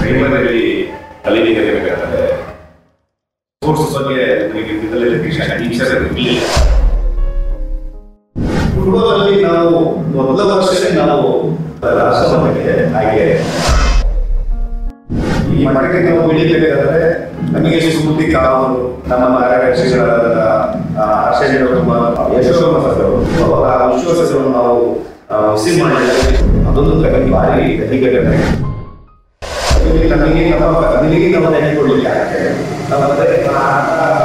ಪ್ರೈಮರಿಯಲ್ಲಿ ಕಲಿಬೇಕಾದ್ರೆ sports ಬಗ್ಗೆ ನನಗೆ ಇದರಲ್ಲಿ ಟೀಚರ್ ಇರಲಿಲ್ಲ ಫುಟ್ಬಾಲ್ ಅಲ್ಲಿ ನಾವು ಮೊದಲ ವರ್ಷನೇ ನಾವು ರಾಷ್ಟ್ರ ಮಟ್ಟಕ್ಕೆ ಆಯ್ಕೆ ಈ ಮಟ್ಟಕ್ಕೆ ನಾವು ಬೆಳಿಬೇಕಾದ್ರೆ ನಮಗೆ ಸ್ಫೂರ್ತಿ ಕಾವರು ನಮ್ಮ ಕಾರ್ಯದರ್ಶಿಗಳಾದ ಆಶಯ ಕುಮಾರ್ ಯಶೋಕುಮಾರ್ ಅವರು ಅವರ ವಿಶ್ವಾಸಗಳನ್ನು ನಾವು ಆ, ಹುಸಿ ಮಾಡಿದರೆ ಅದೊಂದು ಕಲಿ ಭಾರಿ ಕಲಿಕೆ ಘಟನೆ. ಅದು ನಮಗೆ ನಮ್ಮ ಕಲಿಗೆ ನಾವು ನೆನೆಕೊಳ್ಳಿಕ್ಕೆ ಆಗ್ತದೆ ನಮ್ಮ ಮತ್ತೆ ಆ-